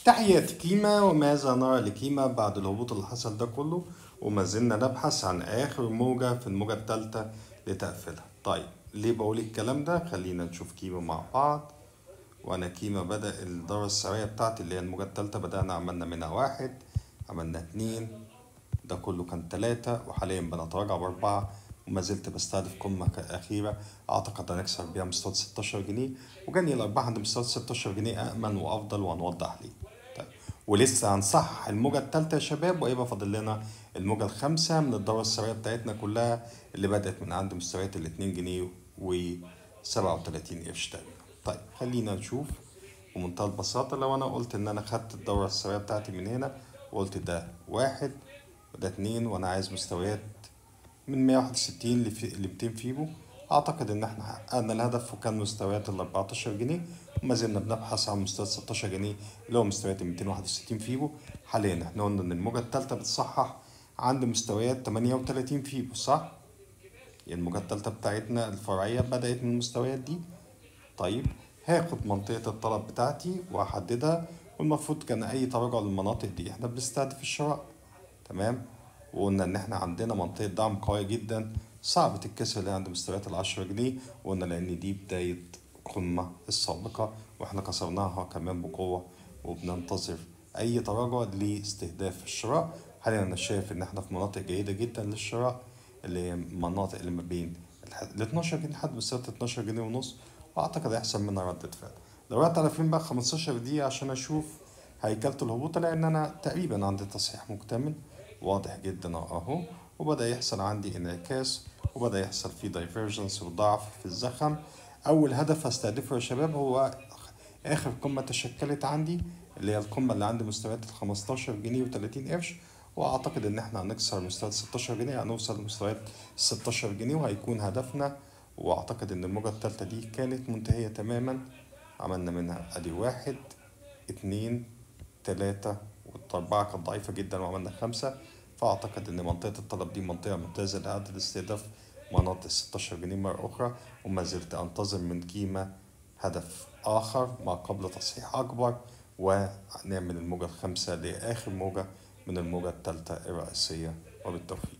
تحياتي كيما وماذا نرى لكيما بعد الهبوط اللي حصل ده كله وما زلنا نبحث عن آخر موجة في الموجة التالتة لتقفلها طيب ليه بقول الكلام ده خلينا نشوف كيما مع بعض وأنا كيما بدأ الدورة السرية بتاعتي اللي هي الموجة التالتة بدأنا عملنا منها واحد عملنا اتنين ده كله كان تلاتة وحاليا بنتراجع بأربعة وما زلت بستهدف قمة أخيرة أعتقد هنكسر بيها مستوى 16 جنيه وجاني الأرباح عند مستوى 16 جنيه أأمن وأفضل وهنوضح ليه طيب ولسه هنصحح الموجة التالتة يا شباب وهيبقى فاضل لنا الموجة الخامسة من الدورة السرية بتاعتنا كلها اللي بدأت من عند مستويات الاتنين جنيه و 37 قرش تقريبا طيب خلينا نشوف بمنتهى البساطة لو أنا قلت إن أنا خدت الدورة السرية بتاعتي من هنا وقلت ده واحد وده اتنين وأنا عايز مستويات من 161 ل 200 فيبو أعتقد إن إحنا حققنا الهدف وكان مستويات ال 14 جنيه وما زلنا بنبحث عن مستويات 16 جنيه اللي هو مستويات ال 261 فيبو حاليا إحنا قلنا إن الموجة التالتة بتصحح عند مستويات 38 فيبو صح؟ يعني الموجة التالتة بتاعتنا الفرعية بدأت من المستويات دي طيب هاخد منطقة الطلب بتاعتي وأحددها والمفروض كان أي تراجع للمناطق دي إحنا بنستهدف الشراء تمام وقلنا إن إحنا عندنا منطقة دعم قوية جدا صعب تتكسر اللي عند مستويات العشرة جنيه وقلنا لأن دي بداية القمة السابقة وإحنا كسرناها كمان بقوة وبننتظر أي تراجع لاستهداف الشراء حاليا أنا شايف إن إحنا في مناطق جيدة جدا للشراء اللي هي المناطق اللي ما بين ال 12 جنيه لحد مستويات 12 جنيه ونص واعتقد هيحصل منها ردة فعل دورت على فين بقى 15 دقيقة عشان اشوف هيكلة الهبوط لان انا تقريبا عندي تصحيح مكتمل واضح جدا اهو وبدأ يحصل عندي انعكاس وبدأ يحصل فيه دايفرجنس وضعف في الزخم اول هدف هستهدفه يا شباب هو اخر قمة تشكلت عندي اللي هي القمة اللي عند مستويات ال 15 جنيه و30 قرش واعتقد ان احنا هنكسر مستويات 16 جنيه هنوصل لمستويات 16 جنيه وهيكون هدفنا واعتقد ان الموجة التالتة دي كانت منتهية تماما عملنا منها ادي واحد اتنين تلاتة والاربعة كانت ضعيفة جدا وعملنا خمسة فاعتقد ان منطقة الطلب دي منطقة ممتازة لإعادة استهداف مناطق 16 جنيه مرة أخرى وما زلت أنتظر من كيما هدف آخر ما قبل تصحيح أكبر ونعمل الموجة الخامسة لآخر موجة من الموجة الثالثة الرئيسية وبالتوفيق